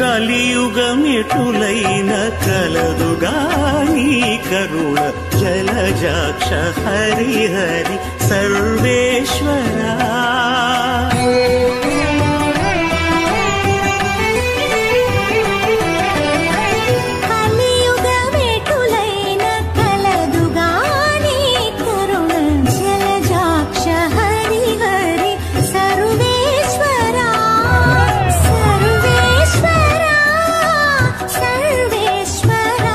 కలియుగమెటులైన కలదుగాని కరుణ జలజాక్ష హరి హరి సర్వేశ్వరా కలియుగమెటులైన కలదుగాని కరుణ జలజాక్ష హరి హరి సర్వేశ్వరా సర్వేశ్వరా సర్వేశ్వరా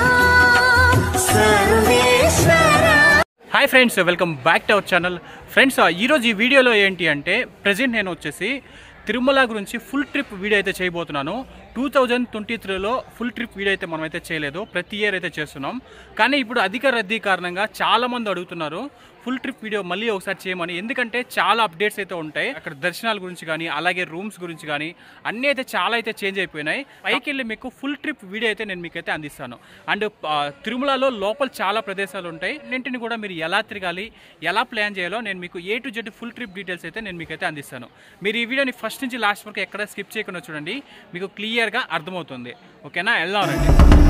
సర్వేశ్వరా hi friends welcome back to our channel friends ఈరోజు ఈ వీడియోలో ఏంటి అంటే ప్రజెంట్ నేను వచ్చేసి తిరుమల గురించి ఫుల్ ట్రిప్ వీడియో అయితే చేయబోతున్నాను టూ థౌజండ్ ట్వంటీ త్రీలో ఫుల్ ట్రిప్ వీడియో అయితే మనం అయితే చేయలేదు ప్రతి ఇయర్ అయితే చేస్తున్నాం కానీ ఇప్పుడు అధిక రద్దీ కారణంగా చాలా మంది అడుగుతున్నారు ఫుల్ ట్రిప్ వీడియో మళ్ళీ ఒకసారి చేయమని ఎందుకంటే చాలా అప్డేట్స్ అయితే ఉంటాయి అక్కడ దర్శనాల గురించి కానీ అలాగే రూమ్స్ గురించి కానీ అన్నీ అయితే చాలా అయితే చేంజ్ అయిపోయినాయి పైకి వెళ్ళి మీకు ఫుల్ ట్రిప్ వీడియో అయితే నేను మీకు అయితే అందిస్తాను అండ్ ఆ, తిరుమలలో లోపల చాలా ప్రదేశాలు ఉంటాయి అన్నింటిని కూడా మీరు ఎలా తిరగాలి ఎలా ప్లాన్ చేయాలో నేను మీకు A to Z full trip details అయితే నేను మీకు అయితే అందిస్తాను మీరు ఈ వీడియోని ఫస్ట్ నుంచి లాస్ట్ వరకు ఎక్కడ స్కిప్ చేయకుండా చూడండి మీకు క్లియర్గా అర్థమవుతుంది ఓకేనా వెళ్దాం రండి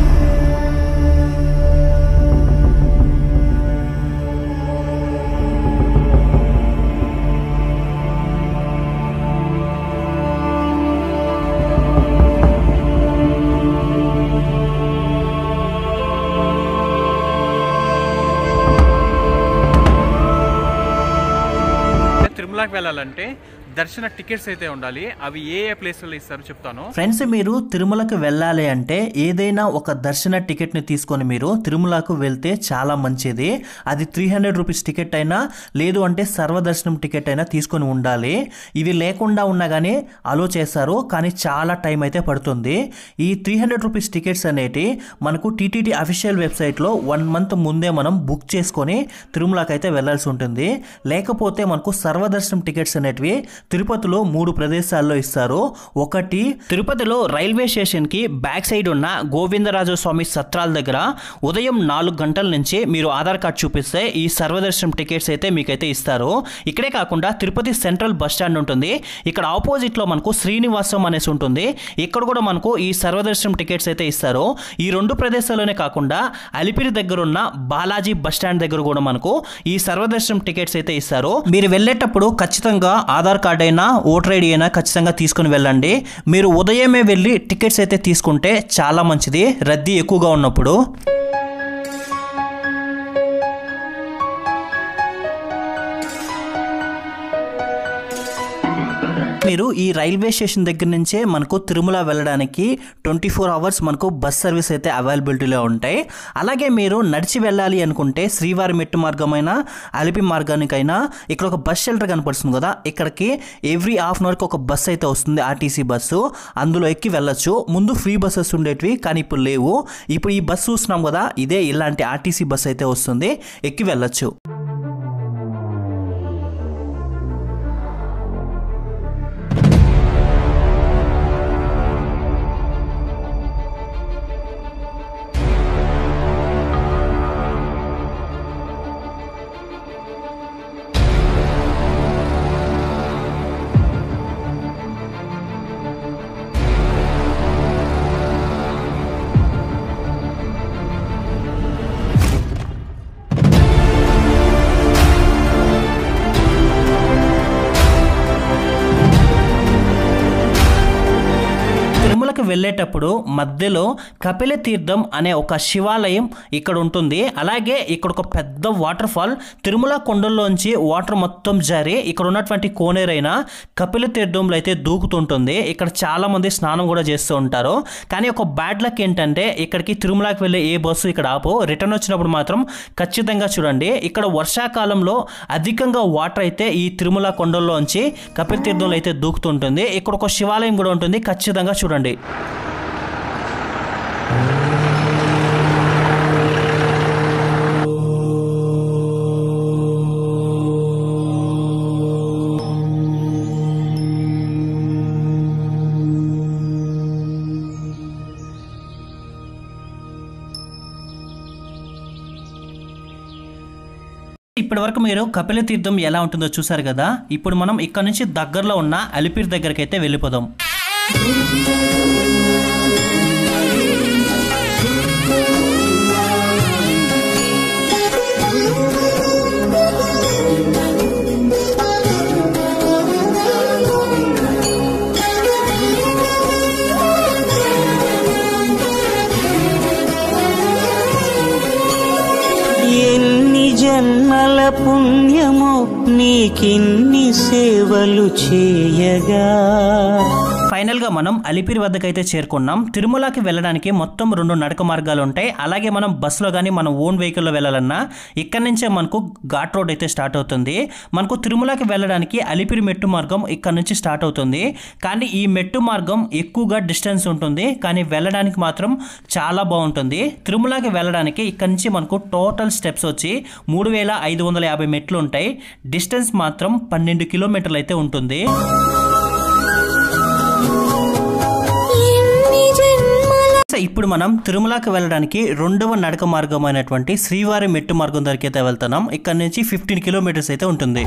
తిరుమలకి వెళ్ళాలంటే దర్శన టికెట్స్ అయితే ఉండాలి అవి ఏ ఏ ప్లేస్లలో ఇస్తారో చెప్తాను ఫ్రెండ్స్ మీరు తిరుమలకు వెళ్ళాలి అంటే ఏదైనా ఒక దర్శన టికెట్ని తీసుకొని మీరు తిరుమలకు వెళ్తే చాలా మంచిది అది త్రీ హండ్రెడ్ రూపీస్ టికెట్ అయినా లేదు అంటే సర్వదర్శనం టికెట్ అయినా తీసుకొని ఉండాలి ఇవి లేకుండా ఉన్నా కానీ అలో చేస్తారు కానీ చాలా టైం అయితే పడుతుంది ఈ త్రీ హండ్రెడ్ రూపీస్ టికెట్స్ అనేటి మనకు టీటీడీ అఫీషియల్ వెబ్సైట్లో వన్ మంత్ ముందే మనం బుక్ చేసుకొని తిరుమలకి అయితే వెళ్ళాల్సి ఉంటుంది లేకపోతే మనకు సర్వదర్శనం టికెట్స్ అనేటివి తిరుపతిలో మూడు ప్రదేశాల్లో ఇస్తారు ఒకటి తిరుపతిలో రైల్వే స్టేషన్ కి బ్యాక్ సైడ్ ఉన్న గోవిందరాజ స్వామి సత్రాల దగ్గర ఉదయం నాలుగు గంటల నుంచి మీరు ఆధార్ కార్డ్ చూపిస్తే ఈ సర్వదర్శనం టికెట్స్ అయితే మీకైతే ఇస్తారు ఇక్కడే కాకుండా తిరుపతి సెంట్రల్ బస్ స్టాండ్ ఉంటుంది ఇక్కడ ఆపోజిట్ లో మనకు శ్రీనివాసం అనేసి ఉంటుంది ఇక్కడ కూడా మనకు ఈ సర్వదర్శనం టికెట్స్ అయితే ఇస్తారు ఈ రెండు ప్రదేశాల్లోనే కాకుండా అలిపిరి దగ్గర ఉన్న బాలాజీ బస్ స్టాండ్ దగ్గర కూడా మనకు ఈ సర్వదర్శనం టికెట్స్ అయితే ఇస్తారు మీరు వెళ్ళేటప్పుడు ఖచ్చితంగా ఆధార్ కార్డ్ అయినా ఓటర్ ఐడి అయినా ఖచ్చితంగా తీసుకుని వెళ్ళండి మీరు ఉదయమే వెళ్ళి టికెట్స్ అయితే తీసుకుంటే చాలా మంచిది రద్దీ ఎక్కువగా ఉన్నప్పుడు మీరు ఈ రైల్వే స్టేషన్ దగ్గర నుంచే మనకు తిరుమల వెళ్ళడానికి ట్వంటీ ఫోర్ అవర్స్ మనకు బస్ సర్వీస్ అయితే అవైలబిలిటీలో ఉంటాయి అలాగే మీరు నడిచి వెళ్ళాలి అనుకుంటే శ్రీవారి మెట్టు మార్గమైన అలిపి మార్గానికైనా ఇక్కడ ఒక బస్ షెల్టర్ కనపడుతుంది కదా ఇక్కడికి ఎవ్రీ హాఫ్ అన్ అవర్కి ఒక బస్ అయితే వస్తుంది ఆర్టీసీ బస్సు అందులో ఎక్కి వెళ్ళొచ్చు ముందు ఫ్రీ బస్సెస్ ఉండేటివి కానీ ఇప్పుడు లేవు ఇప్పుడు ఈ బస్సు చూస్తున్నాం కదా ఇదే ఇలాంటి ఆర్టీసీ బస్ అయితే వస్తుంది ఎక్కి వెళ్ళొచ్చు తిరుమలకు వెళ్ళేటప్పుడు మధ్యలో కపిల తీర్థం అనే ఒక శివాలయం ఇక్కడ ఉంటుంది అలాగే ఇక్కడ ఒక పెద్ద వాటర్ ఫాల్ తిరుమల కొండల్లోంచి వాటర్ మొత్తం జారి ఇక్కడ ఉన్నటువంటి కోనేరైన కపిల తీర్థంలో అయితే దూకుతుంటుంది ఇక్కడ చాలా మంది స్నానం కూడా చేస్తూ ఉంటారు కానీ ఒక బ్యాడ్ లక్ ఏంటంటే ఇక్కడికి తిరుమలకి వెళ్ళే ఏ బస్సు ఇక్కడ ఆపో రిటర్న్ వచ్చినప్పుడు మాత్రం ఖచ్చితంగా చూడండి ఇక్కడ వర్షాకాలంలో అధికంగా వాటర్ అయితే ఈ తిరుమల కొండల్లోంచి కపిల తీర్థంలో అయితే దూకుతుంటుంది ఇక్కడ ఒక శివాలయం కూడా ఉంటుంది ఖచ్చితంగా చూడండి ఇప్పటి వరకు మీరు కపిల తీర్థం ఎలా ఉంటుందో చూసారు కదా ఇప్పుడు మనం ఇక్కడ నుంచి దగ్గరలో ఉన్న అలిపిరి దగ్గరికి అయితే వెళ్ళిపోదాం ఆ నీకిన్ని సేవలు చేయగా ఫైనల్ గా మనం అలిపిరి వద్దకైతే చేరుకున్నాం తిరుమలకి వెళ్ళడానికి మొత్తం రెండు నడక మార్గాలు ఉంటాయి అలాగే మనం బస్సులో కానీ మన ఓన్ వెహికల్లో వెళ్ళాలన్నా ఇక్కడి నుంచే మనకు ఘాట్ రోడ్ అయితే స్టార్ట్ అవుతుంది మనకు తిరుమలకి వెళ్ళడానికి అలిపిరి మెట్టు మార్గం ఇక్కడ నుంచి స్టార్ట్ అవుతుంది కానీ ఈ మెట్టు మార్గం ఎక్కువగా డిస్టెన్స్ ఉంటుంది కానీ వెళ్ళడానికి మాత్రం చాలా బాగుంటుంది తిరుమలకి వెళ్ళడానికి ఇక్కడ నుంచి మనకు టోటల్ స్టెప్స్ వచ్చి మూడు వేల ఐదు వందల యాభై మెట్లు ఉంటాయి డిస్టెన్స్ మాత్రం పన్నెండు కిలోమీటర్లు అయితే ఉంటుంది ఎన్ని జన్మల సో ఇప్పుడు మనం తిరుమలకి వెళ్ళడానికి రెండవ నడక మార్గం అయినటువంటి శ్రీవారి మెట్టు మార్గం దగ్గరికి అయితే వెళ్తున్నాం ఇక్కడ నుంచి ఫిఫ్టీన్ కిలోమీటర్స్ అయితే ఉంటుంది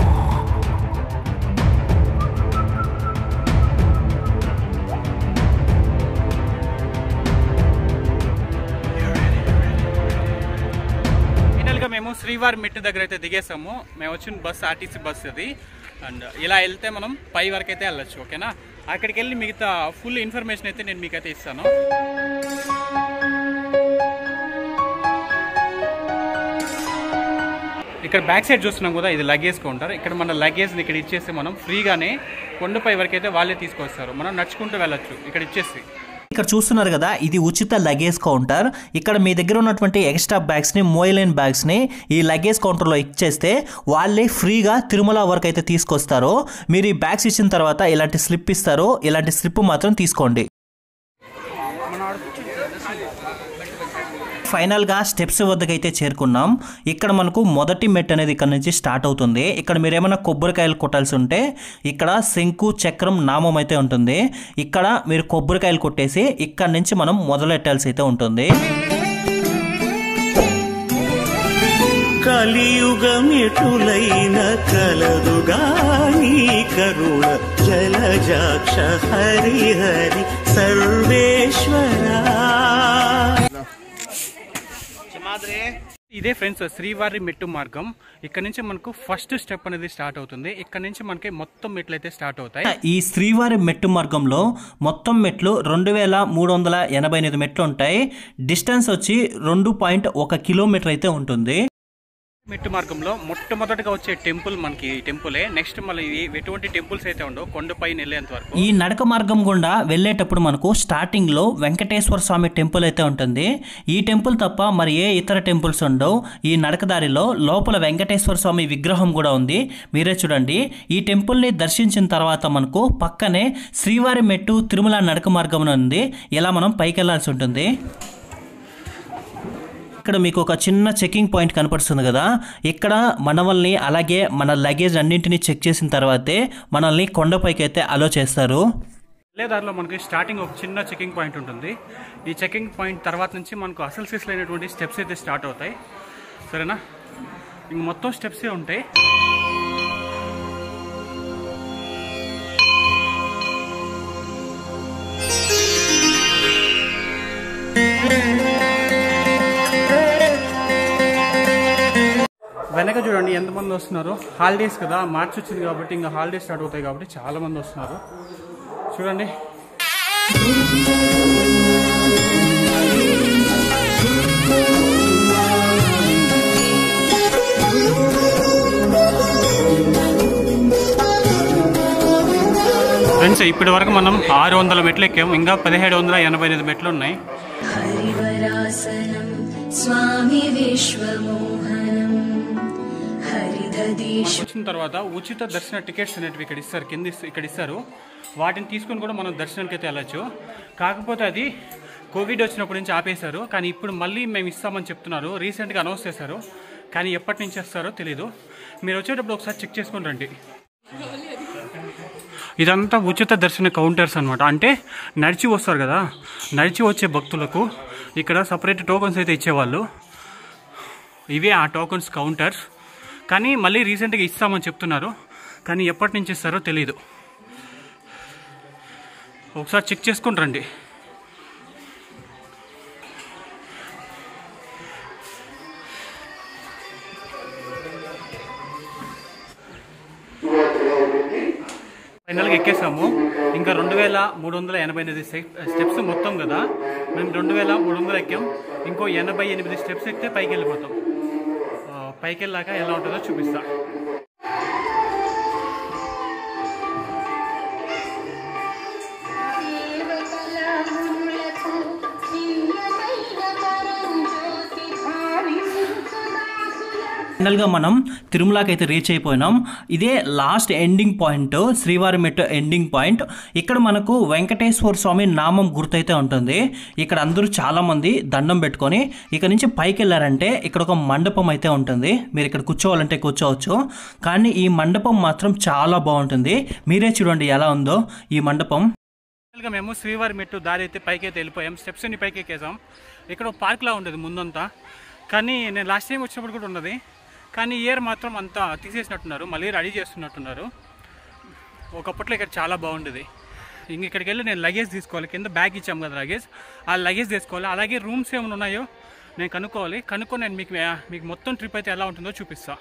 ఫైనల్గా మేము శ్రీవారి మెట్టు దగ్గర అయితే దిగేసాము మేము వచ్చిన బస్ ఆర్టీసీ బస్ అది అండ్ ఇలా వెళ్తే మనం పై వరకు అయితే వెళ్ళొచ్చు ఓకేనా అక్కడికి వెళ్ళి మిగతా ఫుల్ ఇన్ఫర్మేషన్ అయితే నేను మీకైతే ఇస్తాను ఇక్కడ బ్యాక్ సైడ్ చూస్తున్నాం కదా ఇది లగేజ్ కౌంటర్ ఇక్కడ మన లగేజ్ని ఇక్కడ ఇచ్చేసి మనం ఫ్రీగానే కొండపై వరకు అయితే వాళ్ళే తీసుకొస్తారు మనం నడుచుకుంటూ వెళ్ళొచ్చు ఇక్కడ ఇచ్చేసి ఇక్కడ చూస్తున్నారు కదా ఇది ఉచిత లగేజ్ కౌంటర్ ఇక్కడ మీ దగ్గర ఉన్నటువంటి ఎక్స్ట్రా బ్యాగ్స్ని మోయలేని బ్యాగ్స్ని ఈ లగేజ్ కౌంటర్లో ఇచ్చేస్తే వాళ్ళే ఫ్రీగా తిరుమల వరకు అయితే తీసుకొస్తారు మీరు ఈ బ్యాగ్స్ ఇచ్చిన తర్వాత ఇలాంటి స్లిప్ ఇస్తారు ఇలాంటి స్లిప్ మాత్రం తీసుకోండి ఫైనల్గా స్టెప్స్ వద్దకైతే చేరుకున్నాం ఇక్కడ మనకు మొదటి మెట్ అనేది ఇక్కడ నుంచి స్టార్ట్ అవుతుంది ఇక్కడ మీరు ఏమైనా కొబ్బరికాయలు కొట్టాల్సి ఉంటే ఇక్కడ శంకు చక్రం నామం అయితే ఉంటుంది ఇక్కడ మీరు కొబ్బరికాయలు కొట్టేసి ఇక్కడ నుంచి మనం మొదలెట్టాల్సి అయితే ఉంటుంది కలియుగమిటులైన కలదుగాని కరుణ జలజాక్ష హరి హరి సర్వేశ్వరా ఇదే ఫ్రెండ్స్ శ్రీవారి మెట్టు మార్గం ఇక్కడ నుంచి మనకు ఫస్ట్ స్టెప్ అనేది స్టార్ట్ అవుతుంది ఇక్కడ నుంచి మనకి మొత్తం మెట్లు అయితే స్టార్ట్ అవుతాయి ఈ శ్రీవారి మెట్టు మార్గంలో మొత్తం మెట్లు రెండు వేల మూడు వందల ఎనభై ఎనిమిది మెట్లు ఉంటాయి డిస్టెన్స్ వచ్చి రెండు పాయింట్ ఒక కిలోమీటర్ అయితే ఉంటుంది మెట్టు మార్గంలో మొట్టమొదటిగా వచ్చే టెంపుల్ మనకి ఈ టెంపులే నెక్స్ట్ మళ్ళీ ఇవి ఎటువంటి టెంపుల్స్ అయితే ఉండవు కొండపైన వెళ్ళేంత వరకు ఈ నడక మార్గం గుండా వెళ్ళేటప్పుడు మనకు స్టార్టింగ్ లో వెంకటేశ్వర స్వామి టెంపుల్ అయితే ఉంటుంది ఈ టెంపుల్ తప్ప మరి ఏ ఇతర టెంపుల్స్ ఉండవు ఈ నడక దారిలో లోపల వెంకటేశ్వర స్వామి విగ్రహం కూడా ఉంది మీరే చూడండి ఈ టెంపుల్ ని దర్శించిన తర్వాత మనకు పక్కనే శ్రీవారి మెట్టు తిరుమల నడక మార్గం అని ఉంది ఇలా మనం పైకి వెళ్ళాల్సి ఉంటుంది ఇక్కడ మీకు ఒక చిన్న చెకింగ్ పాయింట్ కనపడుతుంది కదా ఇక్కడ మనవల్ని అలాగే మన లగేజ్ అన్నింటినీ చెక్ చేసిన తర్వాతే మనల్ని కొండపైకి అయితే అలో చేస్తారు వెళ్ళే దారిలో మనకి స్టార్టింగ్ ఒక చిన్న చెకింగ్ పాయింట్ ఉంటుంది ఈ చెకింగ్ పాయింట్ తర్వాత నుంచి మనకు అసలు సిస్లైనటువంటి స్టెప్స్ అయితే స్టార్ట్ అవుతాయి సరేనా ఇంక మొత్తం స్టెప్సే ఉంటాయి వెనక చూడండి ఎంతమంది వస్తున్నారు హాలిడేస్ కదా మార్చ్ వచ్చింది కాబట్టి ఇంకా హాలిడేస్ స్టార్ట్ అవుతాయి కాబట్టి చాలా మంది వస్తున్నారు చూడండి ఫ్రెండ్స్ ఇప్పటి వరకు మనం ఆరు వందల మెట్లు ఎక్కాం ఇంకా పదిహేడు వందల ఎనభై ఎనిమిది మెట్లు ఉన్నాయి हरिवरासनं स्वामि विश्वमोहनं हरिदधीश వచ్చిన తర్వాత ఉచిత దర్శన టికెట్స్ అనేటివి ఇక్కడ ఇస్తారు కింద ఇస్- ఇక్కడ ఇస్తారు వాటిని తీసుకొని కూడా మనం దర్శనానికి అయితే వెళ్ళచ్చు కాకపోతే అది కోవిడ్ వచ్చినప్పటి నుంచి ఆపేశారు కానీ ఇప్పుడు మళ్ళీ మేము ఇస్తామని చెప్తున్నారు రీసెంట్గా అనౌన్స్ చేశారు కానీ ఎప్పటి నుంచి ఇస్తారో తెలీదు మీరు వచ్చేటప్పుడు ఒకసారి చెక్ చేసుకొని రండి ఇదంతా ఉచిత దర్శన కౌంటర్స్ అనమాట అంటే నడిచి వస్తారు కదా నడిచి వచ్చే భక్తులకు ఇక్కడ సపరేట్ టోకన్స్ అయితే ఇచ్చేవాళ్ళు ఇవే ఆ టోకన్స్ కౌంటర్స్ కానీ మళ్ళీ రీసెంట్గా ఇస్తామని చెప్తున్నారు కానీ ఎప్పటి నుంచి ఇస్తారో తెలీదు ఒకసారి చెక్ చేసుకొని రండి ఫైనల్గా ఎక్కేసాము ఇంకా రెండు వేల మూడు వందల ఎనభై ఎనిమిది స్టెప్స్ మొత్తం కదా మేము రెండు వేల మూడు వందలు ఎక్కాం ఇంకో ఎనభై ఎనిమిది స్టెప్స్ ఎక్కితే పైకి వెళ్ళిపోతాం ఆ, పైకి వెళ్ళాక ఎలా ఉంటుందో చూపిస్తా ఫైనల్గా మనం తిరుమలకి అయితే రీచ్ అయిపోయినాం ఇదే లాస్ట్ ఎండింగ్ పాయింట్ శ్రీవారి మెట్టు ఎండింగ్ పాయింట్ ఇక్కడ మనకు వెంకటేశ్వర స్వామి నామం గుర్తయితే ఉంటుంది ఇక్కడ అందరూ చాలామంది దండం పెట్టుకొని ఇక్కడ నుంచి పైకి వెళ్ళారంటే ఇక్కడ ఒక మండపం అయితే ఉంటుంది మీరు ఇక్కడ కూర్చోవాలంటే కూర్చోవచ్చు కానీ ఈ మండపం మాత్రం చాలా బాగుంటుంది మీరే చూడండి ఎలా ఉందో ఈ మండపం గా మేము శ్రీవారి మెట్టు దారి అయితే పైకి అయితే వెళ్ళిపోయాం స్టెప్స్ అన్ని పైకి ఎక్కేసాం ఇక్కడ ఒక పార్క్లా ఉండేది ముందంతా కానీ నేను లాస్ట్ టైం వచ్చినప్పుడు కూడా ఉన్నది కానీ ఇయర్ మాత్రం అంతా తీసేసినట్టున్నారు మళ్ళీ రెడీ చేస్తున్నట్టున్నారు ఒకప్పట్లో ఇక్కడ చాలా బాగుండేది ఇంక ఇక్కడికి వెళ్ళి నేను లగేజ్ తీసుకోవాలి కింద బ్యాగ్ ఇచ్చాం కదా లగేజ్ ఆ లగేజ్ తీసుకోవాలి అలాగే రూమ్స్ ఏమైనా ఉన్నాయో నేను కనుక్కోవాలి కనుక్కొని నేను మీకు మీకు మొత్తం ట్రిప్ అయితే ఎలా ఉంటుందో చూపిస్తాను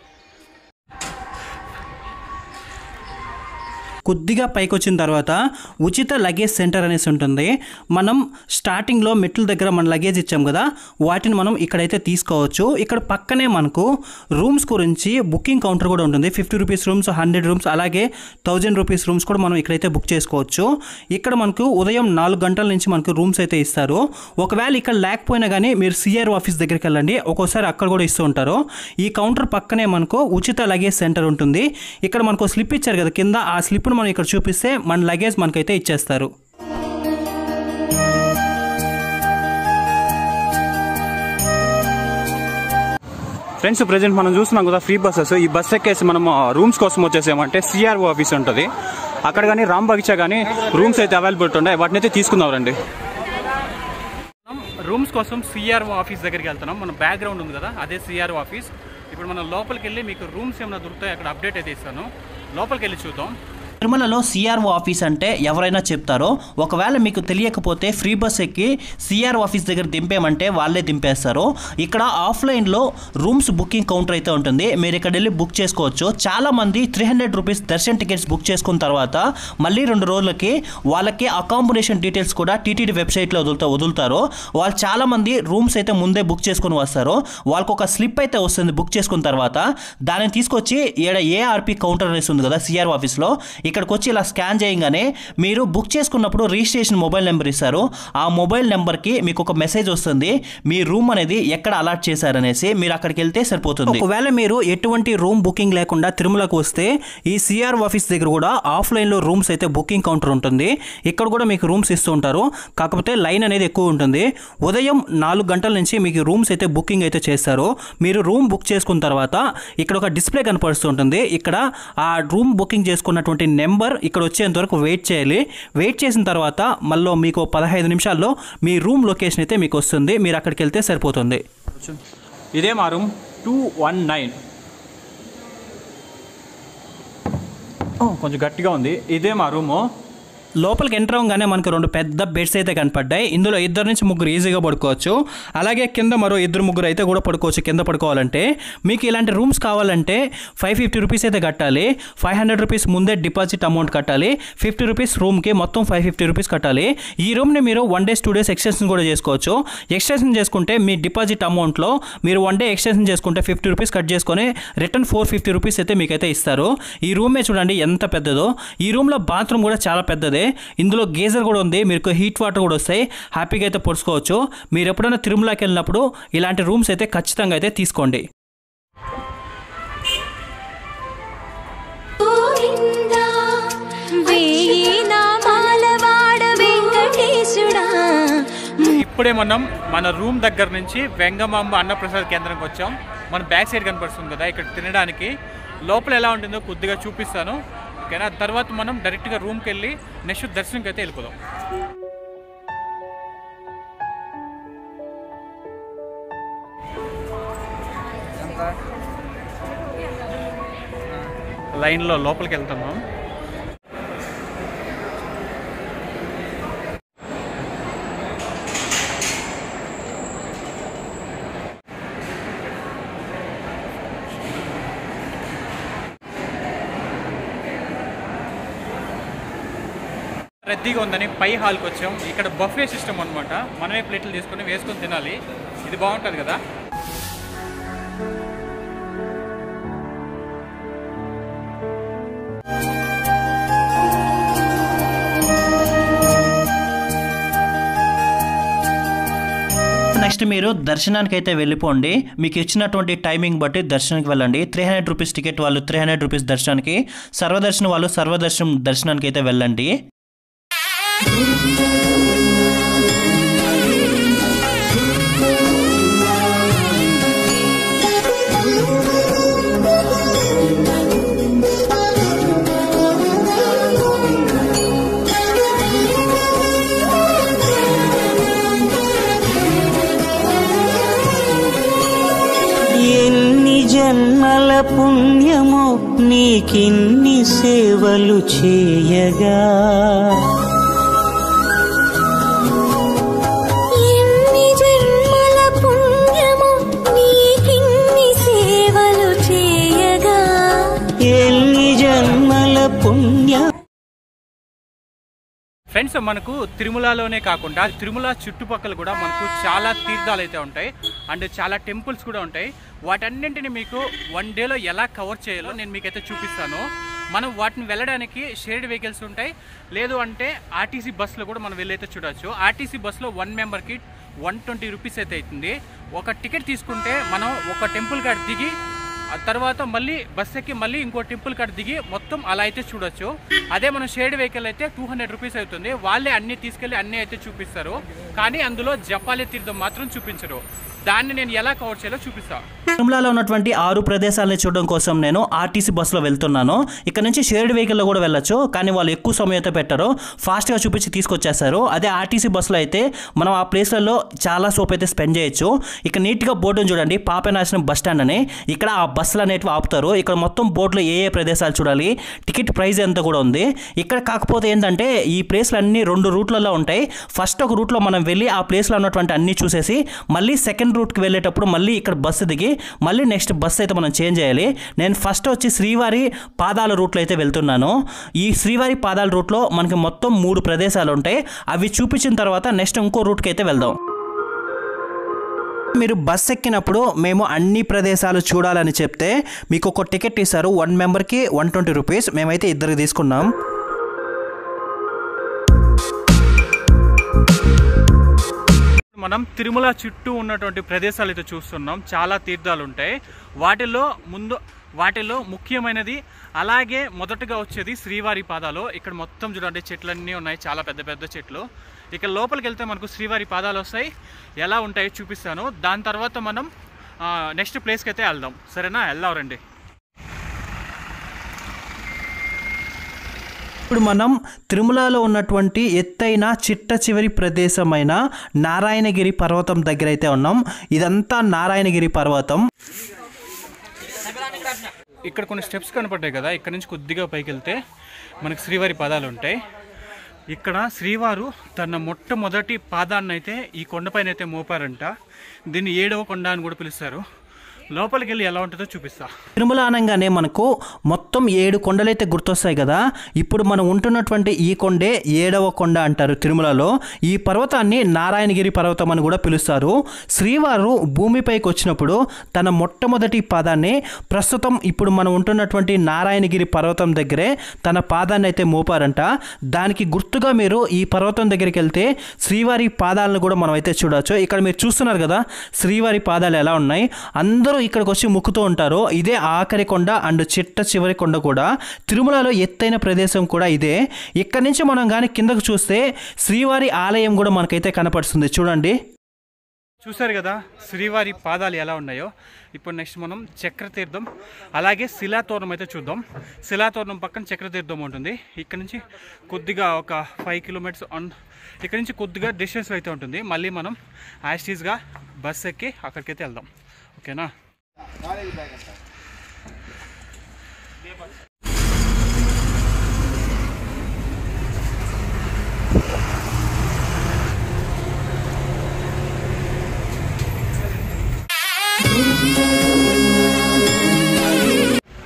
కొద్దిగా పైకి వచ్చిన తర్వాత ఉచిత లగేజ్ సెంటర్ అనేసి ఉంటుంది మనం స్టార్టింగ్లో మెట్ల దగ్గర మన లగేజ్ ఇచ్చాం కదా వాటిని మనం ఇక్కడైతే తీసుకోవచ్చు ఇక్కడ పక్కనే మనకు రూమ్స్ గురించి బుకింగ్ కౌంటర్ కూడా ఉంటుంది fifty rupees rooms hundred rooms అలాగే థౌజండ్ రూపీస్ రూమ్స్ కూడా మనం ఇక్కడైతే బుక్ చేసుకోవచ్చు ఇక్కడ మనకు ఉదయం నాలుగు గంటల నుంచి మనకు రూమ్స్ అయితే ఇస్తారు ఒకవేళ ఇక్కడ లేకపోయినా కానీ మీరు సిఆర్ ఆఫీస్ దగ్గరికి వెళ్ళండి ఒక్కోసారి అక్కడ కూడా ఇస్తూ ఉంటారు ఈ కౌంటర్ పక్కనే మనకు ఉచిత లగేజ్ సెంటర్ ఉంటుంది ఇక్కడ మనకు స్లిప్ ఇచ్చారు కదా కింద ఆ స్లిప్ను మనం ఇక్కడ చూపిస్తే మన లగేజ్ మనకైతే ఇచ్చేస్తారు ఫ్రెండ్స్ ప్రజెంట్ మనం చూస్తున్నాం కదా ఫ్రీ బస్సెస్ ఈ బస్ ఎక్కేసి మనం రూమ్స్ కోసం వచ్చేసామంటే సిఆర్ఓ ఆఫీస్ ఉంటుంది అక్కడ కానీ రామ్ బగిచా కానీ రూమ్స్ అయితే అవైలబుల్ ఉన్నాయి వాటిని అయితే తీసుకుందాం రండి రూమ్స్ కోసం సిఆర్ఓ ఆఫీస్ దగ్గరికి వెళ్తున్నాం మన బ్యాక్గ్రౌండ్ ఉంది కదా అదే సిఆర్ఓ ఆఫీస్ ఇప్పుడు మనం లోపలికి వెళ్ళి మీకు రూమ్స్ ఏమైనా దొరుకుతాయి అక్కడ అప్డేట్ అయితే ఇస్తాను లోపలికి వెళ్ళి చూద్దాం తిరుమలలో సిఆర్ఓ ఆఫీస్ అంటే ఎవరైనా చెప్తారో ఒకవేళ మీకు తెలియకపోతే ఫ్రీ బస్ ఎక్కి సిఆర్ఓ ఆఫీస్ దగ్గర దింపేమంటే వాళ్ళే దింపేస్తారు ఇక్కడ ఆఫ్లైన్లో రూమ్స్ బుకింగ్ కౌంటర్ అయితే ఉంటుంది మీరు ఇక్కడ వెళ్ళి బుక్ చేసుకోవచ్చు చాలా మంది three hundred rupees darshan tickets book చేసుకున్న తర్వాత మళ్ళీ రెండు రోజులకి వాళ్ళకి అకామిడేషన్ డీటెయిల్స్ కూడా టీటీడీ వెబ్సైట్లో వదులుతా వదులుతారు వాళ్ళు చాలా మంది రూమ్స్ అయితే ముందే బుక్ చేసుకొని వస్తారు వాళ్ళకి ఒక స్లిప్ అయితే వస్తుంది బుక్ చేసుకున్న తర్వాత దాన్ని తీసుకొచ్చి ఈడ ఏఆర్పి కౌంటర్ అనేసి ఉంది కదా సిఆర్ ఆఫీస్లో ఇక్కడికి వచ్చి ఇలా స్కాన్ చేయగానే మీరు బుక్ చేసుకున్నప్పుడు రిజిస్ట్రేషన్ మొబైల్ నెంబర్ ఇస్తారు ఆ మొబైల్ నెంబర్కి మీకు ఒక మెసేజ్ వస్తుంది మీ రూమ్ అనేది ఎక్కడ అలాట్ చేశారనేసి మీరు అక్కడికి వెళ్తే సరిపోతుంది ఒకవేళ మీరు ఎటువంటి రూమ్ బుకింగ్ లేకుండా తిరుమలకు వస్తే ఈ సిఆర్ ఆఫీస్ దగ్గర కూడా ఆఫ్లైన్లో రూమ్స్ అయితే బుకింగ్ కౌంటర్ ఉంటుంది ఇక్కడ కూడా మీకు రూమ్స్ ఇస్తూ ఉంటారు కాకపోతే లైన్ అనేది ఎక్కువ ఉంటుంది ఉదయం నాలుగు గంటల నుంచి మీకు రూమ్స్ అయితే బుకింగ్ అయితే చేస్తారు మీరు రూమ్ బుక్ చేసుకున్న తర్వాత ఇక్కడ ఒక డిస్ప్లే కనపడుతుంటుంది ఇక్కడ ఆ రూమ్ బుకింగ్ చేసుకున్నటువంటి నెంబర్ ఇక్కడ వచ్చేంత వరకు వెయిట్ చేయాలి వెయిట్ చేసిన తర్వాత మళ్ళీ మీకు పదహైదు నిమిషాల్లో మీ రూమ్ లొకేషన్ అయితే మీకు వస్తుంది మీరు అక్కడికి వెళ్తే సరిపోతుంది ఇదే మా రూమ్ టూ వన్ నైన్ కొంచెం గట్టిగా ఉంది ఇదే మా రూము లోపలికి ఎంటర్ అవ్వగానే మనకు రెండు పెద్ద బెడ్స్ అయితే కనపడ్డాయి ఇందులో ఇద్దరు నుంచి ముగ్గురు ఈజీగా పడుకోవచ్చు అలాగే కింద మరో ఇద్దరు ముగ్గురు అయితే కూడా పడుకోవచ్చు కింద పడుకోవాలంటే మీకు ఇలాంటి రూమ్స్ కావాలంటే ఫైవ్ ఫిఫ్టీ రూపీస్ అయితే కట్టాలి ఫైవ్ హండ్రెడ్ రూపీస్ ముందే డిపాజిట్ అమౌంట్ కట్టాలి ఫిఫ్టీ రూపీస్ రూమ్కి మొత్తం ఫైవ్ ఫిఫ్టీ రూపీస్ కట్టాలి ఈ రూమ్ని మీరు one days two days extension కూడా చేసుకోవచ్చు ఎక్స్టెన్షన్ చేసుకుంటే మీ డిపాజిట్ అమౌంట్లో మీరు వన్ డే ఎక్స్టెన్షన్ చేసుకుంటే ఫిఫ్టీ రూపీస్ కట్ చేసుకొని రిటర్న్ ఫోర్ ఫిఫ్టీ రూపీస్ అయితే మీకైతే ఇస్తారు ఈ రూమే చూడండి ఎంత పెద్దదో ఈ రూమ్లో బాత్రూమ్ కూడా చాలా పెద్దదే ఇందులో గేజర్ కూడా ఉంది మీకు హీట్ వాటర్ కూడా వస్తాయి హ్యాపీగా అయితే పొడుచుకోవచ్చు మీరు ఎప్పుడైనా తిరుమలకి వెళ్ళినప్పుడు ఇలాంటి రూమ్స్ అయితే ఖచ్చితంగా అయితే తీసుకోండి గోవిందా వేయి నామాల వాడ వెంకటేశుడా ఇప్పుడే మనం మన రూమ్ దగ్గర నుంచి వెంగమాంబ అన్నప్రసాద్ కేంద్రంకి వచ్చాం మన బ్యాక్ సైడ్ కనపడుతుంది కదా ఇక్కడ తినడానికి లోపల ఎలా ఉంటుందో కొద్దిగా చూపిస్తాను ఓకేనా తర్వాత మనం డైరెక్ట్గా రూమ్కి వెళ్ళి నెక్స్ట్ దర్శనంకి అయితే వెళ్ళిపోదాం లైన్లో లోపలికి వెళ్తున్నాం రద్దీగా ఉందని పై హాల్కి వచ్చాం ఇక్కడ బఫే సిస్టమ్ అనమాట మనమే ప్లేట్లు తీసుకొని వేసుకొని తినాలి ఇది బాగుంటుంది కదా నెక్స్ట్ మీరు దర్శనానికి అయితే వెళ్ళిపోండి మీకు ఇచ్చినటువంటి టైమింగ్ బట్టి దర్శనానికి వెళ్ళండి త్రీ హండ్రెడ్ రూపీస్ టికెట్ వాళ్ళు త్రీ హండ్రెడ్ రూపీస్ దర్శనానికి సర్వదర్శనం వాళ్ళు సర్వదర్శనం దర్శనానికి అయితే వెళ్ళండి ఎన్ని జన్మల పుణ్యమో నీకిన్ని సేవలు చేయగా ఎన్ని జన్మల పుణ్యము నీకిన్ని సేవలు చేయగా ఎన్ని జన్మల పుణ్య ఫ్రెండ్స్ మనకు తిరుమలలోనే కాకుండా తిరుమల చుట్టుపక్కల కూడా మనకు చాలా తీర్థాలు అయితే ఉంటాయి అండ్ చాలా టెంపుల్స్ కూడా ఉంటాయి వాటన్నింటిని మీకు వన్ డేలో ఎలా కవర్ చేయాలో నేను మీకైతే చూపిస్తాను మనం వాటిని వెళ్ళడానికి షేర్డ్ వెహికల్స్ ఉంటాయి లేదు అంటే ఆర్టీసీ బస్సులో కూడా మనం వెళ్ళైతే చూడొచ్చు ఆర్టీసీ బస్సులో వన్ మెంబర్కి వన్ ట్వంటీ రూపీస్ అయితే అవుతుంది ఒక టికెట్ తీసుకుంటే మనం ఒక టెంపుల్ కాడ దిగి ఆ తర్వాత మళ్ళీ బస్ ఎక్కి మళ్ళీ ఇంకో టెంపుల్ కాడ దిగి మొత్తం అలా అయితే చూడొచ్చు అదే మనం షేర్డ్ వెహికల్ అయితే టూ హండ్రెడ్ రూపీస్ అవుతుంది వాళ్ళే అన్ని తీసుకెళ్ళి అన్ని అయితే చూపిస్తారు కానీ అందులో జపాలి తీర్థం మాత్రం చూపించరు దాన్ని నేను ఎలా కవర్ చేయాలో చూపిస్తాను తిరుమలలో ఉన్నటువంటి ఆరు ప్రదేశాలని చూడడం కోసం నేను ఆర్టీసీ బస్సులో వెళ్తున్నాను ఇక్కడ నుంచి షేర్డ్ వెహికల్లో కూడా వెళ్ళొచ్చు కానీ వాళ్ళు ఎక్కువ సమయం అయితే పెట్టారు ఫాస్ట్గా చూపించి తీసుకొచ్చేస్తారు అదే ఆర్టీసీ బస్సులో అయితే మనం ఆ ప్లేస్లలో చాలా సోప్ అయితే స్పెండ్ చేయొచ్చు ఇక్కడ నీట్గా బోర్డును చూడండి పాపనాశనం బస్ స్టాండ్ అని ఇక్కడ ఆ బస్సులు అనేటివి ఆపుతారు ఇక్కడ మొత్తం బోర్డులో ఏ ఏ ప్రదేశాలు చూడాలి టికెట్ ప్రైస్ ఎంత కూడా ఉంది ఇక్కడ కాకపోతే ఏంటంటే ఈ ప్లేస్లు అన్ని రెండు రూట్లలో ఉంటాయి ఫస్ట్ ఒక రూట్లో మనం వెళ్ళి ఆ ప్లేస్లో ఉన్నటువంటి అన్ని చూసేసి మళ్ళీ సెకండ్ రూట్కి వెళ్ళేటప్పుడు మళ్ళీ ఇక్కడ బస్సు దిగి మళ్ళీ నెక్స్ట్ బస్సు అయితే మనం చేంజ్ చేయాలి నేను ఫస్ట్ వచ్చి శ్రీవారి పాదాల రూట్లో అయితే వెళ్తున్నాను ఈ శ్రీవారి పాదాల రూట్లో మనకి మొత్తం మూడు ప్రదేశాలు ఉంటాయి అవి చూపించిన తర్వాత నెక్స్ట్ ఇంకో రూట్కి అయితే వెళ్దాం మీరు బస్ ఎక్కినప్పుడు మేము అన్ని ప్రదేశాలు చూడాలని చెప్తే మీకు ఒక టికెట్ ఇస్తారు వన్ మెంబర్కి వన్ ట్వంటీ రూపీస్ మేమైతే ఇద్దరికి తీసుకున్నాం మనం తిరుమల చుట్టూ ఉన్నటువంటి ప్రదేశాలు అయితే చూస్తున్నాం చాలా తీర్థాలు ఉంటాయి వాటిలో ముందు వాటిలో ముఖ్యమైనది అలాగే మొదటగా వచ్చేది శ్రీవారి పాదాలు ఇక్కడ మొత్తం చూడండి చెట్లన్నీ ఉన్నాయి చాలా పెద్ద పెద్ద చెట్లు ఇక్కడ లోపలికి వెళ్తే మనకు శ్రీవారి పాదాలు వస్తాయి ఎలా ఉంటాయో చూపిస్తాను దాని తర్వాత మనం నెక్స్ట్ ప్లేస్కి అయితే వెళ్దాం సరేనా వెళ్దాం రండి ఇప్పుడు మనం తిరుమలలో ఉన్నటువంటి ఎత్తైన చిట్ట చివరి ప్రదేశమైన నారాయణగిరి పర్వతం దగ్గర అయితే ఉన్నాం ఇదంతా నారాయణగిరి పర్వతం ఇక్కడ కొన్ని స్టెప్స్ కనపడ్డాయి కదా ఇక్కడ నుంచి కొద్దిగా పైకి వెళ్తే మనకు శ్రీవారి పాదాలు ఉంటాయి ఇక్కడ శ్రీవారు తన మొట్టమొదటి పాదాన్ని అయితే ఈ కొండపైన అయితే మోపారంట దీన్ని ఏడవ కొండ అని కూడా పిలుస్తారు లోపలికి వెళ్ళి ఎలా ఉంటుందో చూపిస్తా తిరుమల అనగానే మనకు మొత్తం ఏడు కొండలైతే గుర్తొస్తాయి కదా ఇప్పుడు మనం ఉంటున్నటువంటి ఈ కొండే ఏడవ కొండ అంటారు తిరుమలలో ఈ పర్వతాన్ని నారాయణగిరి పర్వతం అని కూడా పిలుస్తారు శ్రీవారు భూమిపైకి వచ్చినప్పుడు తన మొట్టమొదటి పాదాన్ని ప్రస్తుతం ఇప్పుడు మనం ఉంటున్నటువంటి నారాయణగిరి పర్వతం దగ్గరే తన పాదాన్ని అయితే మోపారంట దానికి గుర్తుగా మీరు ఈ పర్వతం దగ్గరికి వెళ్తే శ్రీవారి పాదాలను కూడా మనం అయితే చూడవచ్చు ఇక్కడ మీరు చూస్తున్నారు కదా శ్రీవారి పాదాలు ఎలా ఉన్నాయి అందరూ ఇక్కడికి వచ్చి ముక్కుతూ ఉంటారు ఇదే ఆఖరి కొండ అండ్ చిట్ట చివరి కొండ కూడా తిరుమలలో ఎత్తైన ప్రదేశం కూడా ఇదే ఇక్కడ నుంచి మనం కానీ కిందకు చూస్తే శ్రీవారి ఆలయం కూడా మనకైతే కనపడుతుంది చూడండి చూసారు కదా శ్రీవారి పాదాలు ఎలా ఉన్నాయో ఇప్పుడు నెక్స్ట్ మనం చక్రతీర్థం అలాగే శిలాతోరణం అయితే చూద్దాం శిలాతోరణం పక్కన చక్రతీర్థం ఉంటుంది ఇక్కడ నుంచి కొద్దిగా ఒక ఫైవ్ కిలోమీటర్స్ ఆన్ ఇక్కడ నుంచి కొద్దిగా డిస్టెన్స్ అయితే ఉంటుంది మళ్ళీ మనం యాస్టీస్గా బస్ ఎక్కి అక్కడికైతే వెళ్దాం ఓకేనా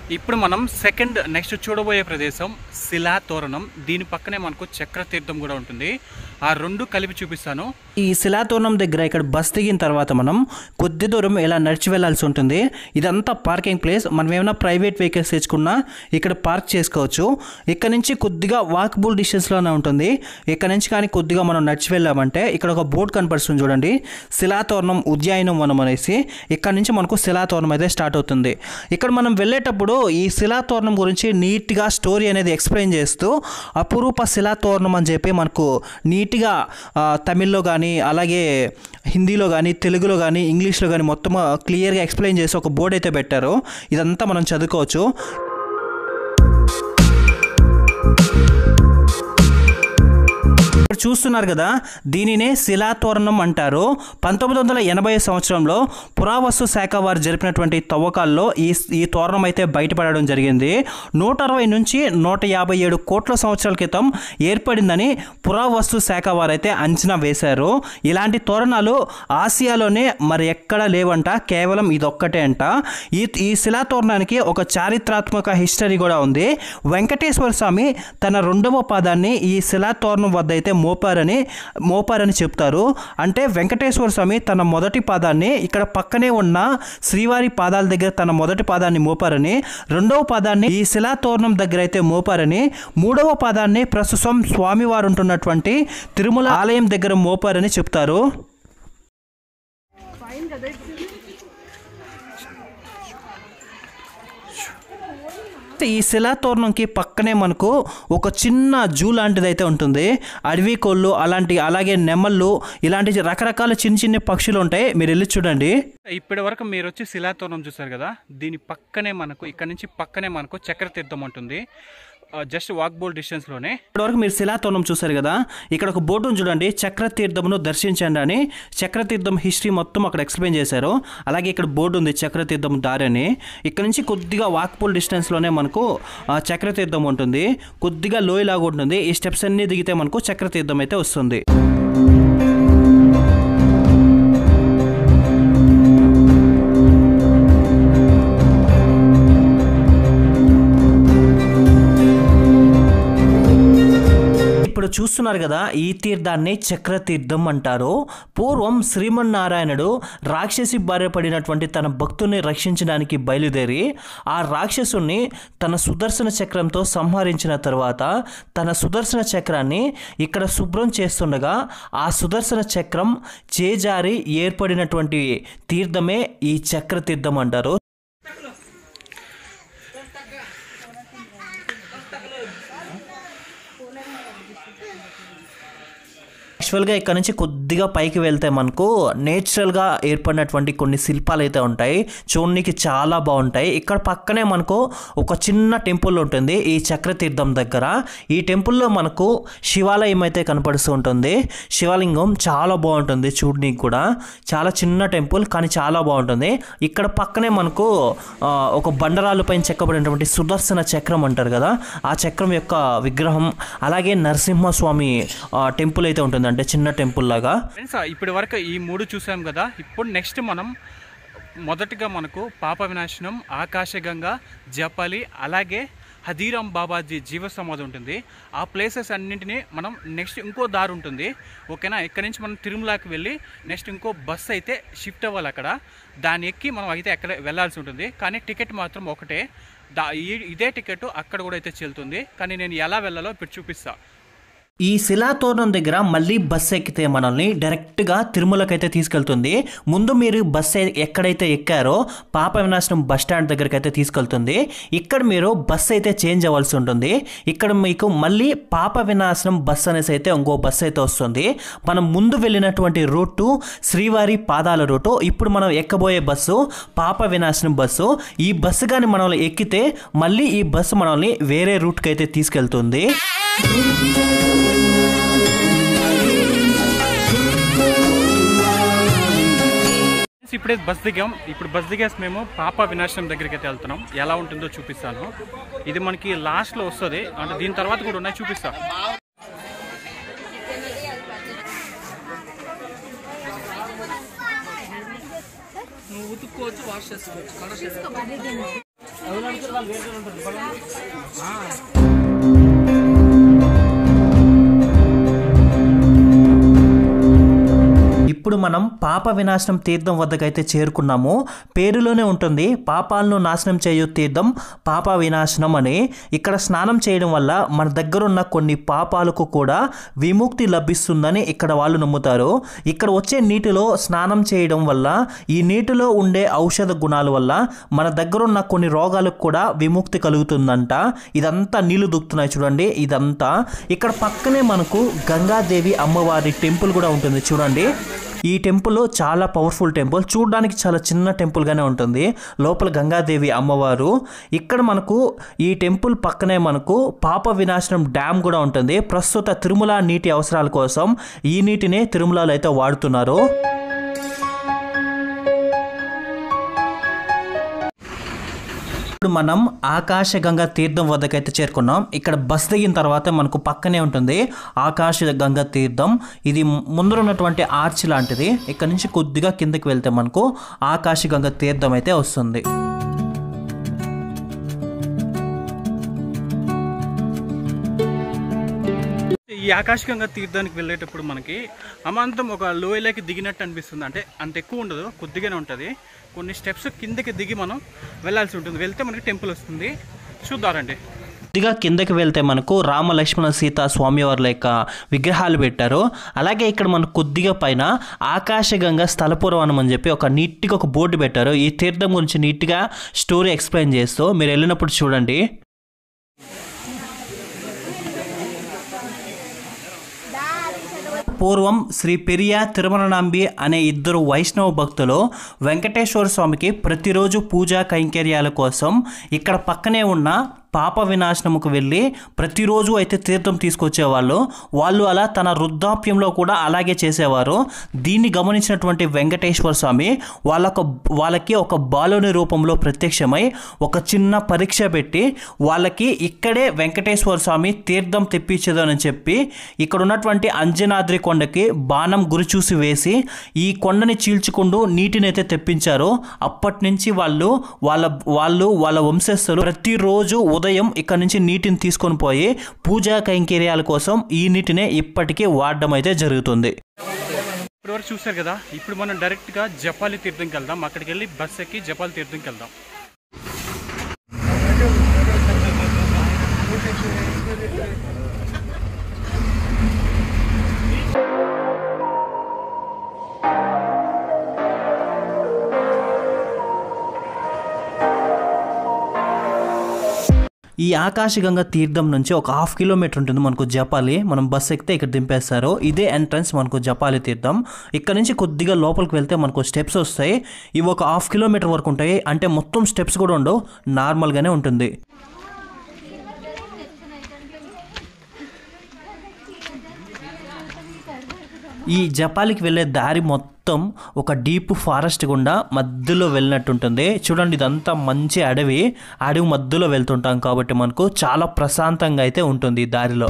ఇప్పుడు మనం సెకండ్ నెక్స్ట్ చూడబోయే ప్రదేశం శిలా తోరణం దీని పక్కనే మనకు చక్ర తీర్థం కూడా ఉంటుంది ఆ రెండు కలిపి చూపిస్తాను ఈ శిలాతోరణం దగ్గర ఇక్కడ బస్ దిగిన తర్వాత మనం కొద్ది దూరం ఇలా నడిచి వెళ్ళాల్సి ఉంటుంది ఇదంతా పార్కింగ్ ప్లేస్ మనం ఏమైనా ప్రైవేట్ వెహికల్స్ తెచ్చుకున్నా ఇక్కడ పార్క్ చేసుకోవచ్చు ఇక్కడ నుంచి కొద్దిగా వాకబుల్ డిస్టెన్స్లోనే ఉంటుంది ఇక్కడ నుంచి కానీ కొద్దిగా మనం నడిచి వెళ్ళామంటే ఇక్కడ ఒక బోర్డు కనపడుతుంది చూడండి శిలాతోరణం ఉద్యాయనం వనం అనేసి ఇక్కడ నుంచి మనకు శిలాతోరణం అయితే స్టార్ట్ అవుతుంది ఇక్కడ మనం వెళ్ళేటప్పుడు ఈ శిలాతోరణం గురించి నీట్గా స్టోరీ అనేది ఎక్స్ప్లెయిన్ చేస్తూ అపురూప శిలాతోరణం అని చెప్పి మనకు నీట్గా ఆ, తమిళ్లో కానీ అలాగే హిందీలో కానీ తెలుగులో కానీ ఇంగ్లీష్లో కానీ మొత్తం క్లియర్గా ఎక్స్ప్లెయిన్ చేసి ఒక బోర్డు అయితే పెట్టారు ఇదంతా మనం చదువుకోవచ్చు ఇక్కడ చూస్తున్నారు కదా దీనినే శిలాతోరణం అంటారు పంతొమ్మిది వందల ఎనభై సంవత్సరంలో పురావస్తు శాఖ వారు జరిపినటువంటి తవ్వకాల్లో ఈ ఈ తోరణం అయితే బయటపడడం జరిగింది నూట అరవై నుంచి నూట యాభై ఏడు కోట్ల సంవత్సరాల క్రితం ఏర్పడిందని పురావస్తు శాఖ వారు అయితే అంచనా వేశారు ఇలాంటి తోరణాలు ఆసియాలోనే మరి ఎక్కడా లేవంట కేవలం ఇదొక్కటే అంట ఈ ఈ శిలాతోరణానికి ఒక చారిత్రాత్మక హిస్టరీ కూడా ఉంది వెంకటేశ్వర స్వామి తన రెండవ పాదాన్ని ఈ శిలాతోరణం వద్ద అయితే మోపారని మోపారని చెప్తారు అంటే వెంకటేశ్వర స్వామి తన మొదటి పాదాన్ని ఇక్కడ పక్కనే ఉన్న శ్రీవారి పాదాల దగ్గర తన మొదటి పాదాన్ని మోపారని రెండవ పాదాన్ని ఈ శిలాతోరణం దగ్గర అయితే మోపారని మూడవ పాదాన్ని ప్రస్తుతం స్వామివారు ఉంటున్నటువంటి తిరుమల ఆలయం దగ్గర మోపారని చెప్తారు ఈ శిలాతోరణంకి పక్కనే మనకు ఒక చిన్న జూ లాంటిది అయితే ఉంటుంది అడవి కోళ్ళు అలాంటి అలాగే నెమళ్ళు ఇలాంటి రకరకాల చిన్న చిన్న పక్షులు ఉంటాయి మీరు వెళ్ళి చూడండి ఇప్పటి వరకు మీరు వచ్చి శిలాతోరణం చూసారు కదా దీని పక్కనే మనకు ఇక్కడ నుంచి పక్కనే మనకు చక్ర తీర్థం ఉంటుంది జస్ట్ వాక్బోల్ డిస్టెన్స్లోనే ఇప్పటివరకు మీరు శిలాతోరణం చూశారు కదా ఇక్కడ ఒక బోర్డు చూడండి చక్రతీర్థమును దర్శించండి అని చక్రతీర్థం హిస్టరీ మొత్తం అక్కడ ఎక్స్ప్లెయిన్ చేశారు అలాగే ఇక్కడ బోర్డు ఉంది చక్రతీర్థం దారి అని ఇక్కడ నుంచి కొద్దిగా వాక్బుల్ డిస్టెన్స్లోనే మనకు ఆ, చక్రతీర్థం ఉంటుంది కొద్దిగా లోయలాగా ఉంటుంది ఈ స్టెప్స్ అన్ని దిగితే మనకు చక్రతీర్థం అయితే వస్తుంది ఇప్పుడు చూస్తున్నారు కదా ఈ తీర్థాన్ని చక్రతీర్థం అంటారు పూర్వం శ్రీమన్నారాయణుడు రాక్షసి బారిన పడినటువంటి తన భక్తుని రక్షించడానికి బయలుదేరి ఆ రాక్షసుని తన సుదర్శన చక్రంతో సంహరించిన తర్వాత తన సుదర్శన చక్రాన్ని ఇక్కడ శుభ్రం చేస్తుండగా ఆ సుదర్శన చక్రం చేజారి ఏర్పడినటువంటి తీర్థమే ఈ చక్రతీర్థం అంటారు యాక్చువల్గా ఇక్కడ నుంచి కొద్దిగా పైకి వెళ్తే మనకు నేచురల్గా ఏర్పడినటువంటి కొన్ని శిల్పాలు అయితే ఉంటాయి చూడడానికి చాలా బాగుంటాయి ఇక్కడ పక్కనే మనకు ఒక చిన్న టెంపుల్ ఉంటుంది ఈ చక్రతీర్థం దగ్గర ఈ టెంపుల్లో మనకు శివాలయం అయితే కనపడుతూ ఉంటుంది శివలింగం చాలా బాగుంటుంది చూడడానికి కూడా చాలా చిన్న టెంపుల్ కానీ చాలా బాగుంటుంది ఇక్కడ పక్కనే మనకు ఆ, ఒక బండరాలు పైన చెక్కబడినటువంటి సుదర్శన చక్రం అంటారు కదా ఆ చక్రం యొక్క విగ్రహం అలాగే నరసింహస్వామి ఆ, టెంపుల్ అయితే ఉంటుంది అంటే చిన్న టెంపుల్ లాగా ఫ్రెండ్స్ ఇప్పటి వరకు ఈ మూడు చూసాం కదా ఇప్పుడు నెక్స్ట్ మనం మొదటగా మనకు పాప వినాశనం ఆకాశగంగా జపాలి అలాగే హదీరాం బాబాజీ జీవ సమాధి ఉంటుంది ఆ ప్లేసెస్ అన్నింటినీ మనం నెక్స్ట్ ఇంకో దారి ఉంటుంది ఓకేనా ఇక్కడ నుంచి మనం తిరుమలకి వెళ్ళి నెక్స్ట్ ఇంకో బస్ అయితే షిఫ్ట్ అవ్వాలి అక్కడ దాన్ని ఎక్కి మనం అయితే ఎక్కడ వెళ్ళాల్సి ఉంటుంది కానీ టికెట్ మాత్రం ఒకటే దా ఈ- ఇదే టికెట్ అక్కడ కూడా అయితే చెల్తుంది కానీ నేను ఎలా వెళ్ళాలో ఇప్పుడు చూపిస్తా ఈ శిలాతోరణం దగ్గర మళ్ళీ బస్ ఎక్కితే మనల్ని డైరెక్ట్గా తిరుమలకైతే తీసుకెళ్తుంది ముందు మీరు బస్ ఎ- ఎక్కడైతే ఎక్కారో పాప వినాశనం బస్ స్టాండ్ దగ్గరికి అయితే తీసుకెళ్తుంది ఇక్కడ మీరు బస్ అయితే చేంజ్ అవ్వాల్సి ఉంటుంది ఇక్కడ మీకు మళ్ళీ పాప వినాశనం బస్ అనేసి అయితే ఇంకో బస్ అయితే వస్తుంది మనం ముందు వెళ్ళినటువంటి రూటు శ్రీవారి పాదాల రూటు ఇప్పుడు మనం ఎక్కబోయే బస్సు పాప వినాశనం బస్సు ఈ బస్సు కానీ మనల్ని ఎక్కితే మళ్ళీ ఈ బస్సు మనల్ని వేరే రూట్కి అయితే తీసుకెళ్తుంది ఇప్పుడే బస్ దిగాం ఇప్పుడు బస్ దిగేసి మేము పాప వినాశనం దగ్గరికి అయితే వెళ్తున్నాం ఎలా ఉంటుందో చూపిస్తాను ఇది మనకి లాస్ట్లో వస్తుంది అంటే దీని తర్వాత కూడా ఉన్నాయి చూపిస్తా ఇప్పుడు మనం పాప వినాశనం తీర్థం వద్దకైతే చేరుకున్నాము పేరులోనే ఉంటుంది పాపాలను నాశనం చేయు తీర్థం పాప వినాశనం అని ఇక్కడ స్నానం చేయడం వల్ల మన దగ్గర ఉన్న కొన్ని పాపాలకు కూడా విముక్తి లభిస్తుందని ఇక్కడ వాళ్ళు నమ్ముతారు ఇక్కడ వచ్చే నీటిలో స్నానం చేయడం వల్ల ఈ నీటిలో ఉండే ఔషధ గుణాల వల్ల మన దగ్గర ఉన్న కొన్ని రోగాలకు కూడా విముక్తి కలుగుతుందంట ఇదంతా నీళ్లు దుక్కుతున్నాయి చూడండి ఇదంతా ఇక్కడ పక్కనే మనకు గంగాదేవి అమ్మవారి టెంపుల్ కూడా ఉంటుంది చూడండి ఈ టెంపుల్ చాలా పవర్ఫుల్ టెంపుల్ చూడడానికి చాలా చిన్న టెంపుల్గానే ఉంటుంది లోపల గంగాదేవి అమ్మవారు ఇక్కడ మనకు ఈ టెంపుల్ పక్కనే మనకు పాప వినాశనం డ్యామ్ కూడా ఉంటుంది ప్రస్తుత తిరుమల నీటి అవసరాల కోసం ఈ నీటిని తిరుమలలో అయితే వాడుతున్నారు ఇప్పుడు మనం ఆకాశగంగా తీర్థం వద్దకైతే చేరుకున్నాం ఇక్కడ బస్ దిగిన తర్వాత మనకు పక్కనే ఉంటుంది ఆకాశగంగా తీర్థం ఇది ముందర ఉన్నటువంటి ఆర్చ్ లాంటిది ఇక్కడ నుంచి కొద్దిగా కిందకి వెళ్తే మనకు ఆకాశగంగా తీర్థం అయితే వస్తుంది ఈ ఆకాశగంగా తీర్థానికి వెళ్ళేటప్పుడు మనకి అమాంతం ఒక లోయలోకి దిగినట్టు అనిపిస్తుంది అంటే అంత ఎక్కువ ఉండదు కొద్దిగానే ఉంటుంది కొన్ని స్టెప్స్ కిందకి దిగి మనం వెళ్ళాల్సి ఉంటుంది వెళ్తే మనకి టెంపుల్ వస్తుంది చూద్దారండి కొద్దిగా కిందకి వెళ్తే మనకు రామ లక్ష్మణ సీత స్వామివార్ల యొక్క విగ్రహాలు పెట్టారు అలాగే ఇక్కడ మనకు కొద్దిగా పైన ఆకాశగంగా స్థలపురవనం అని చెప్పి ఒక నీట్గా ఒక బోర్డు పెట్టారు ఈ తీర్థం గురించి నీట్గా స్టోరీ ఎక్స్ప్లెయిన్ చేస్తూ మీరు వెళ్ళినప్పుడు చూడండి పూర్వం శ్రీ పెరియ తిరుమలనాంబి అనే ఇద్దరు వైష్ణవ భక్తులు వెంకటేశ్వర స్వామికి ప్రతిరోజు పూజా కైంకర్యాల కోసం ఇక్కడ పక్కనే ఉన్న పాప వినాశనముకు వెళ్ళి ప్రతిరోజు అయితే తీర్థం తీసుకొచ్చేవాళ్ళు వాళ్ళు అలా తన వృద్ధాప్యంలో కూడా అలాగే చేసేవారు దీన్ని గమనించినటువంటి వెంకటేశ్వర స్వామి వాళ్ళకు వాళ్ళకి ఒక బాలుని రూపంలో ప్రత్యక్షమై ఒక చిన్న పరీక్ష పెట్టి వాళ్ళకి ఇక్కడే వెంకటేశ్వర స్వామి తీర్థం తెప్పించదని చెప్పి ఇక్కడ ఉన్నటువంటి అంజనాద్రి కొండకి బాణం గురి చూసి వేసి ఈ కొండని చీల్చుకుంటూ నీటిని అయితే తెప్పించారు అప్పటి నుంచి వాళ్ళు వాళ్ళ వాళ్ళు వాళ్ళ వంశస్థులు ప్రతిరోజు ఉదయం ఇక్కడ నుంచి నీటిని తీసుకొని పోయి పూజా కైంకర్యాల కోసం ఈ నీటినే ఇప్పటికీ వాడడం అయితే జరుగుతుంది ఇప్పటివరకు చూశారు కదా ఇప్పుడు మనం డైరెక్ట్గా జపాలి తీర్థంకి వెళ్దాం అక్కడికి వెళ్ళి బస్ ఎక్కి జపాలి తీర్థంకి వెళ్దాం ఈ ఆకాశగంగా తీర్థం నుంచి ఒక హాఫ్ కిలోమీటర్ ఉంటుంది మనకు జపాలి మనం బస్ ఎక్కితే ఇక్కడ దింపేస్తారు ఇదే ఎంట్రన్స్ మనకు జపాలి తీర్థం ఇక్కడ నుంచి కొద్దిగా లోపలికి వెళ్తే మనకు స్టెప్స్ వస్తాయి ఇవి ఒక హాఫ్ కిలోమీటర్ వరకు ఉంటాయి అంటే మొత్తం స్టెప్స్ కూడా ఉండవు నార్మల్గానే ఉంటుంది ఈ జపాలికి వెళ్ళే దారి మొత్తం ఒక డీప్ ఫారెస్ట్ గుండా మధ్యలో వెళ్ళినట్టుంటుంది చూడండి ఇదంతా మంచి అడవి అడవి మధ్యలో వెళ్తుంటాం కాబట్టి మనకు చాలా ప్రశాంతంగా అయితే ఉంటుంది ఈ దారిలో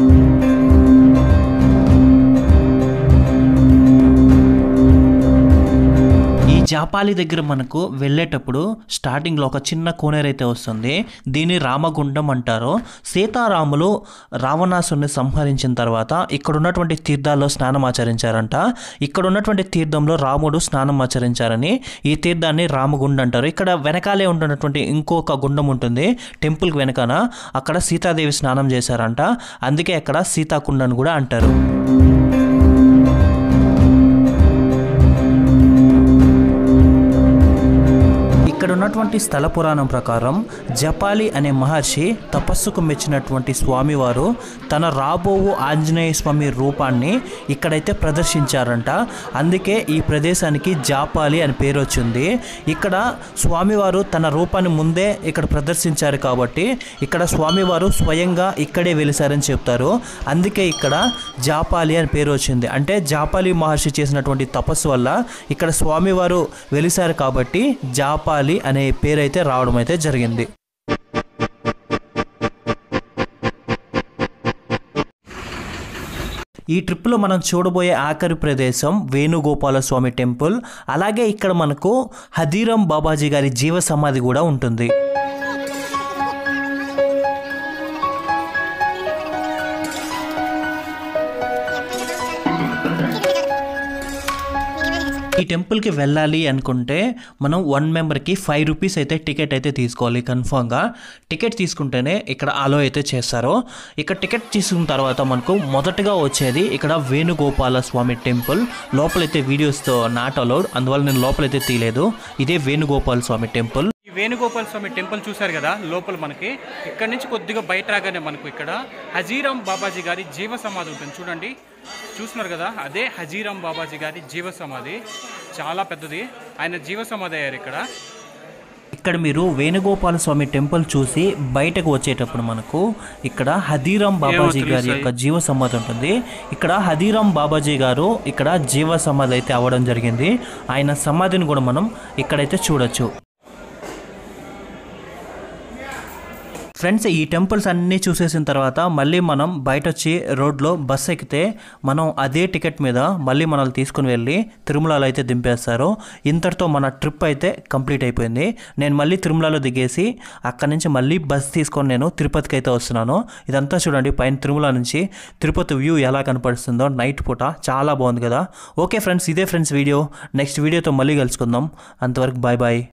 ఈ జాపాలి దగ్గర మనకు వెళ్ళేటప్పుడు స్టార్టింగ్లో ఒక చిన్న కోనేరు అయితే వస్తుంది దీన్ని రామగుండం అంటారు సీతారాములు రావణాసుని సంహరించిన తర్వాత ఇక్కడ ఉన్నటువంటి తీర్థాల్లో స్నానం ఆచరించారంట ఇక్కడ ఉన్నటువంటి తీర్థంలో రాముడు స్నానం ఆచరించారని ఈ తీర్థాన్ని రామగుండం అంటారు ఇక్కడ వెనకాలే ఉంటున్నటువంటి ఇంకొక గుండం ఉంటుంది టెంపుల్కి వెనకాల అక్కడ సీతాదేవి స్నానం చేశారంట అందుకే అక్కడ సీతాకుండం అని కూడా అంటారు ఇక్కడ ఉన్నటువంటి స్థల పురాణం ప్రకారం జపాలి అనే మహర్షి తపస్సుకు మెచ్చినటువంటి స్వామివారు తన రాబోవు ఆంజనేయ స్వామి రూపాన్ని ఇక్కడైతే ప్రదర్శించారంట అందుకే ఈ ప్రదేశానికి జాపాలి అని పేరు వచ్చింది ఇక్కడ స్వామివారు తన రూపాన్ని ముందే ఇక్కడ ప్రదర్శించారు కాబట్టి ఇక్కడ స్వామివారు స్వయంగా ఇక్కడే వెలిసారని చెప్తారు అందుకే ఇక్కడ జాపాలి అని పేరు వచ్చింది అంటే జాపాలి మహర్షి చేసినటువంటి తపస్సు వల్ల ఇక్కడ స్వామివారు వెలిసారు కాబట్టి జాపాలి అనే పేరైతే రావడం అయితే జరిగింది ఈ ట్రిప్లో మనం చూడబోయే ఆఖరి ప్రదేశం వేణుగోపాల స్వామి టెంపుల్ అలాగే ఇక్కడ మనకు హదీరాం బాబాజీ గారి జీవ సమాధి కూడా ఉంటుంది ఈ టెంపుల్కి వెళ్ళాలి అనుకుంటే మనం వన్ మెంబర్కి ఫైవ్ రూపీస్ అయితే టికెట్ అయితే తీసుకోవాలి కన్ఫామ్గా టికెట్ తీసుకుంటేనే ఇక్కడ అలో అయితే చేస్తారు ఇక్కడ టికెట్ తీసుకున్న తర్వాత మనకు మొదటగా వచ్చేది ఇక్కడ వేణుగోపాల స్వామి టెంపుల్ లోపలైతే వీడియోస్తో నాట్ అలౌడ్ అందువల్ల నేను లోపలైతే తీయలేదు ఇదే వేణుగోపాల స్వామి టెంపుల్ ఈ వేణుగోపాల స్వామి టెంపుల్ చూశారు కదా లోపల మనకి ఇక్కడ నుంచి కొద్దిగా బయట రాగానే మనకు ఇక్కడ హజీరాం బాబాజీ గారి జీవ సమాధి ఉంటుంది చూడండి చూస్తున్నారు కదా అదే హజీరాం బాబాజీ గారి జీవ సమాధి చాలా పెద్దది ఆయన జీవ సమాధి అయ్యారు ఇక్కడ ఇక్కడ మీరు వేణుగోపాల స్వామి టెంపుల్ చూసి బయటకు వచ్చేటప్పుడు మనకు ఇక్కడ హదీరాం బాబాజీ ఏమో గారి యొక్క జీవ సమాధి ఉంటుంది ఇక్కడ హదీరాం బాబాజీ గారు ఇక్కడ జీవ సమాధి అయితే అవ్వడం జరిగింది ఆయన సమాధిని కూడా మనం ఇక్కడైతే చూడొచ్చు ఫ్రెండ్స్ ఈ టెంపుల్స్ అన్నీ చూసేసిన తర్వాత మళ్ళీ మనం బయట వచ్చి రోడ్లో బస్ ఎక్కితే మనం అదే టికెట్ మీద మళ్ళీ మనల్ని తీసుకుని వెళ్ళి తిరుమలలో అయితే దింపేస్తారు ఇంతటితో మన ట్రిప్ అయితే కంప్లీట్ అయిపోయింది నేను మళ్ళీ తిరుమలలో దిగేసి అక్కడి నుంచి మళ్ళీ బస్ తీసుకొని నేను తిరుపతికి అయితే వస్తున్నాను ఇదంతా చూడండి పైన తిరుమల నుంచి తిరుపతి వ్యూ ఎలా కనపడుతుందో నైట్ పూట చాలా బాగుంది కదా ఓకే ఫ్రెండ్స్ ఇదే ఫ్రెండ్స్ వీడియో నెక్స్ట్ వీడియోతో మళ్ళీ కలుసుకుందాం అంతవరకు బాయ్ బాయ్